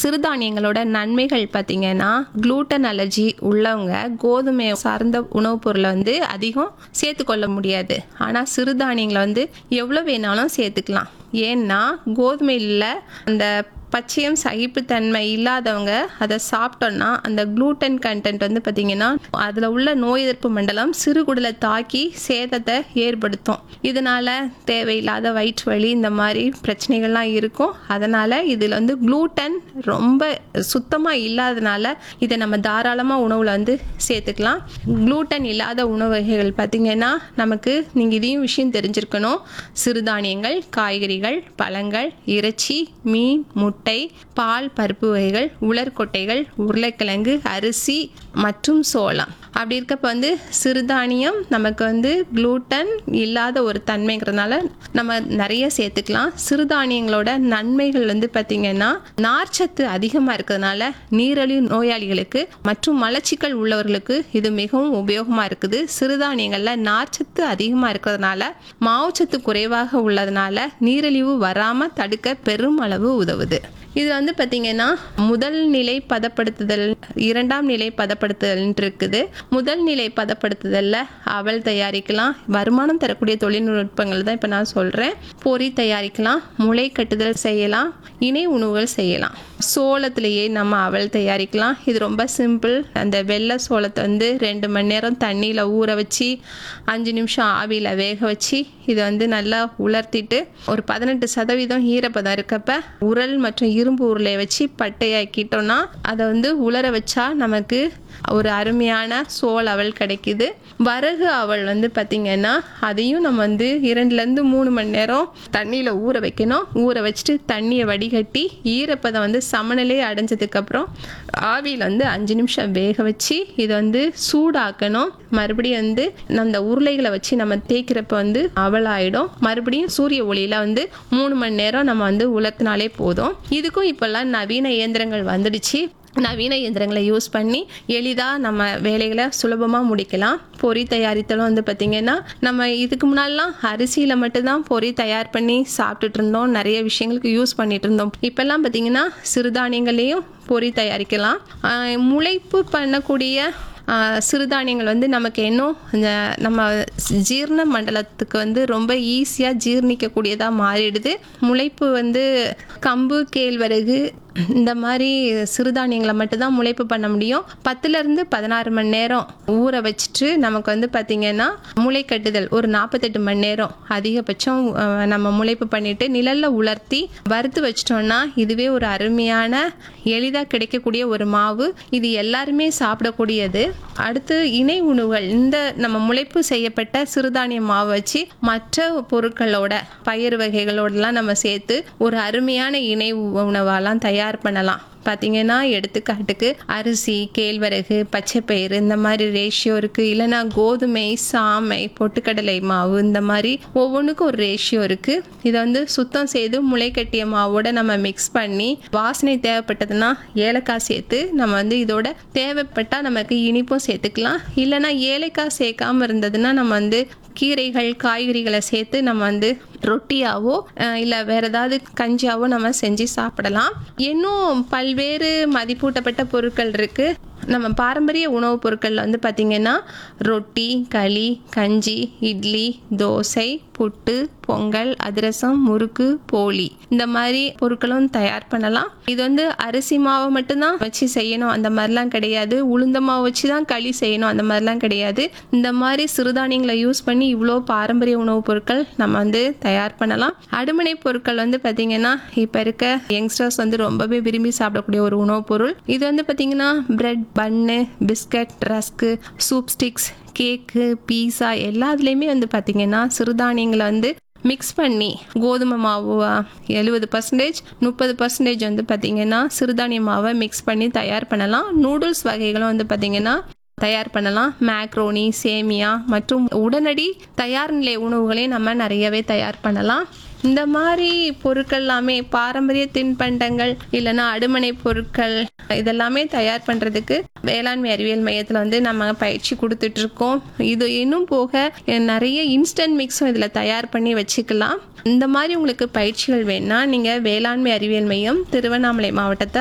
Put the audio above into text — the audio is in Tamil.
சிறுதானியங்களோட நன்மைகள் பார்த்தீங்கன்னா குளூட்டன் அலர்ஜி உள்ளவங்க கோதுமை சார்ந்த உணவுப் பொருளை வந்து அதிகம் சேர்த்துக்கொள்ள முடியாது ஆனால் சிறுதானியங்களை வந்து எவ்வளோ வேணாலும் சேர்த்துக்கலாம் ஏன்னா கோதுமையில் அந்த பச்சையம் சகிப்புத்தன்மை இல்லாதவங்க அதை சாப்பிட்டோன்னா அந்த குளூட்டன் கண்டென்ட் வந்து பார்த்திங்கன்னா அதில் உள்ள நோய் எதிர்ப்பு மண்டலம் சிறுகுடலை தாக்கி சேதத்தை ஏற்படுத்தும் இதனால் தேவையில்லாத வயிற்று வலி இந்த மாதிரி பிரச்சனைகள்லாம் இருக்கும் அதனால் இதில் வந்து குளூட்டன் ரொம்ப சுத்தமாக இல்லாதனால இதை நம்ம தாராளமாக உணவில் வந்து சேர்த்துக்கலாம் குளூட்டன் இல்லாத உணவு வகைகள் பார்த்திங்கன்னா நமக்கு நீங்கள் இதையும் விஷயம் தெரிஞ்சிருக்கணும் சிறுதானியங்கள் காய்கறிகள் பழங்கள் இறைச்சி மீன் முட்டை பால் பருப்பு வகைகள் உலர்கொட்டைகள் உருளைக்கிழங்கு அரிசி மற்றும் சோளம் அப்படி இருக்கப்ப வந்து சிறுதானியம் நமக்கு வந்து குளூட்டன் இல்லாத ஒரு தன்மைங்கிறதுனால நம்ம நிறைய சேர்த்துக்கலாம் சிறுதானியங்களோட நன்மைகள் வந்து பார்த்திங்கன்னா நார்ச்சத்து அதிகமாக இருக்கிறதுனால நீரிழிவு நோயாளிகளுக்கு மற்றும் மலச்சிக்கல் உள்ளவர்களுக்கு இது மிகவும் உபயோகமாக இருக்குது சிறுதானியங்களில் நார்ச்சத்து அதிகமாக இருக்கிறதுனால மாவுச்சத்து குறைவாக உள்ளதுனால நீரிழிவு வராமல் தடுக்க பெரும் அளவு உதவுது இது வந்து பார்த்திங்கன்னா முதல் நிலை பதப்படுத்துதல் இரண்டாம் நிலை பதப்படுத்துதல் இருக்குது முதல் நிலை பதப்படுத்துதலில் அவல் தயாரிக்கலாம் வருமானம் தரக்கூடிய தொழில்நுட்பங்கள் தான் இப்போ நான் சொல்கிறேன் பொறி தயாரிக்கலாம் முளை கட்டுதல் செய்யலாம் இணை உணவுகள் செய்யலாம் சோளத்திலேயே நம்ம அவல் தயாரிக்கலாம் இது ரொம்ப சிம்பிள் அந்த வெள்ளை சோளத்தை வந்து ரெண்டு மணி நேரம் தண்ணியில் ஊற வச்சு அஞ்சு நிமிஷம் ஆவியில் வேக வச்சு இதை வந்து நல்லா உலர்த்திட்டு ஒரு பதினெட்டு சதவீதம் ஈரப்பதம் இருக்கப்ப உரல் மற்றும் இரும்பு உருளையை வச்சு பட்டையாக்கிட்டோம்னா அதை வந்து உலர வச்சா நமக்கு ஒரு அருமையான சோள அவல் கிடைக்குது வரகு அவல் வந்து பார்த்திங்கன்னா அதையும் நம்ம வந்து இரண்டுலேருந்து மூணு மணி நேரம் தண்ணியில் ஊற வைக்கணும் ஊற வச்சுட்டு தண்ணியை வடிகட்டி ஈரப்பதம் வந்து சமநிலை அடைஞ்சதுக்கப்புறம் ஆவியில் வந்து அஞ்சு நிமிஷம் வேக வச்சு இதை வந்து சூடாக்கணும் மறுபடியும் வந்து அந்த உருளைகளை வச்சு நம்ம தேய்க்கிறப்ப வந்து அவல் ஆயிடும் மறுபடியும் சூரிய ஒளியில் வந்து மூணு மணி நேரம் நம்ம வந்து உலர்த்தினாலே போதும் இதுக்கும் இப்போல்லாம் நவீன இயந்திரங்கள் வந்துடுச்சு நவீன இயந்திரங்களை யூஸ் பண்ணி எளிதாக நம்ம வேலைகளை சுலபமாக முடிக்கலாம் பொறி தயாரித்தலும் வந்து பார்த்திங்கன்னா நம்ம இதுக்கு முன்னாடிலாம் அரிசியில் மட்டும்தான் பொறி தயார் பண்ணி சாப்பிட்டுட்டு இருந்தோம் நிறைய விஷயங்களுக்கு யூஸ் பண்ணிட்டு இருந்தோம் இப்போல்லாம் பார்த்திங்கன்னா சிறுதானியங்களையும் பொறி தயாரிக்கலாம் ஆஹ் முளைப்பு பண்ணக்கூடிய ஆஹ் சிறுதானியங்கள் வந்து நமக்கு இன்னும் இந்த நம்ம ஜீரண மண்டலத்துக்கு வந்து ரொம்ப ஈஸியாக ஜீர்ணிக்கக்கூடியதாக மாறிடுது முளைப்பு வந்து கம்பு கேழ்வரகு இந்த மாதிரி சிறுதானியங்களை மட்டும்தான் முளைப்பு பண்ண முடியும் பத்துலேருந்து பதினாறு மணி நேரம் ஊற வச்சுட்டு நமக்கு வந்து பார்த்திங்கன்னா முளை கட்டுதல் ஒரு நாற்பத்தெட்டு மணி நேரம் அதிகபட்சம் அஹ், நம்ம முளைப்பு பண்ணிட்டு நிழல்ல உலர்த்தி வறுத்து வச்சிட்டோம்னா இதுவே ஒரு அருமையான எளிதாக கிடைக்கக்கூடிய ஒரு மாவு இது எல்லாருமே சாப்பிடக்கூடியது அடுத்து இணை உணவுகள் இந்த நம்ம முளைப்பு செய்யப்பட்ட சிறுதானிய மாவு வச்சு மற்ற பொருட்களோட பயிர் வகைகளோடலாம் நம்ம சேர்த்து ஒரு அருமையான இணை உணவாலாம் தயார் பண்ணலாம் பார்த்தீங்கன்னா எடுத்துக்காட்டுக்கு அரிசி கேழ்வரகு பச்சைப்பயிறு இந்த மாதிரி ரேஷியோ இருக்குது இல்லைன்னா கோதுமை சாமை பொட்டுக்கடலை மாவு இந்த மாதிரி ஒவ்வொன்றுக்கும் ஒரு ரேஷியோ இருக்குது இதை வந்து சுத்தம் செய்து முளை கட்டிய மாவோட நம்ம மிக்ஸ் பண்ணி வாசனை தேவைப்பட்டதுன்னா ஏலக்காய் சேர்த்து நம்ம வந்து இதோட தேவைப்பட்டால் நமக்கு இனிப்பும் சேர்த்துக்கலாம் இல்லைன்னா ஏலக்காய் சேர்க்காம இருந்ததுன்னா நம்ம வந்து கீரைகள் காய்கறிகளை சேர்த்து நம்ம வந்து ரொட்டியாவோ இல்லை வேற ஏதாவது கஞ்சியாவோ நம்ம செஞ்சு சாப்பிடலாம் இன்னும் பல்வேறு மதிப்பூட்டப்பட்ட பொருட்கள் இருக்கு நம்ம பாரம்பரிய உணவுப் பொருட்களில் வந்து பார்த்திங்கன்னா ரொட்டி களி கஞ்சி இட்லி தோசை புட்டு பொங்கல் அதிரசம் முறுக்கு போலி இந்த மாதிரி பொருட்களும் தயார் பண்ணலாம் இது வந்து அரிசி மாவை மட்டும்தான் வச்சு செய்யணும் அந்த மாதிரிலாம் கிடையாது உளுந்த மாவு வச்சு தான் களி செய்யணும் அந்த மாதிரிலாம் கிடையாது இந்த மாதிரி சிறுதானியங்களை யூஸ் பண்ணி இவ்வளோ பாரம்பரிய உணவுப் பொருட்கள் நம்ம வந்து தயார் பண்ணலாம் அடுமனை பொருட்கள் வந்து பார்த்திங்கன்னா இப்போ இருக்க யங்ஸ்டர்ஸ் வந்து ரொம்பவே விரும்பி சாப்பிடக்கூடிய ஒரு உணவுப் பொருள் இது வந்து பார்த்திங்கன்னா bread bun biscuit rusk soup sticks cake pizza எல்லாத்துலேயுமே வந்து பார்த்திங்கன்னா சிறுதானியங்களை வந்து மிக்ஸ் பண்ணி கோதுமை மாவு எழுபது பர்சன்டேஜ் முப்பது பர்சன்டேஜ் வந்து பார்த்திங்கன்னா சிறுதானிய மாவை மிக்ஸ் பண்ணி தயார் பண்ணலாம் நூடுல்ஸ் வகைகளும் வந்து பார்த்திங்கன்னா தயார் பண்ணலாம் மேக்ரோனி சேமியா மற்றும் உடனடி தயார் நிலை உணவுகளையும் நம்ம நிறையவே தயார் பண்ணலாம் இந்த மாதிரி பொருட்கள் எல்லாமே பாரம்பரிய தின்பண்டங்கள் இல்லைன்னா அடுமனை பொருட்கள் இதெல்லாமே தயார் பண்ணுறதுக்கு வேளாண்மை அறிவியல் மையத்தில் வந்து நம்ம பயிற்சி கொடுத்துட்டு இருக்கோம் இது இன்னும் போக நிறைய இன்ஸ்டன்ட் மிக்ஸும் இதில் தயார் பண்ணி வச்சுக்கலாம் இந்த மாதிரி உங்களுக்கு பயிற்சிகள் வேணா நீங்கள் வேளாண்மை அறிவியல் மையம் திருவண்ணாமலை மாவட்டத்தை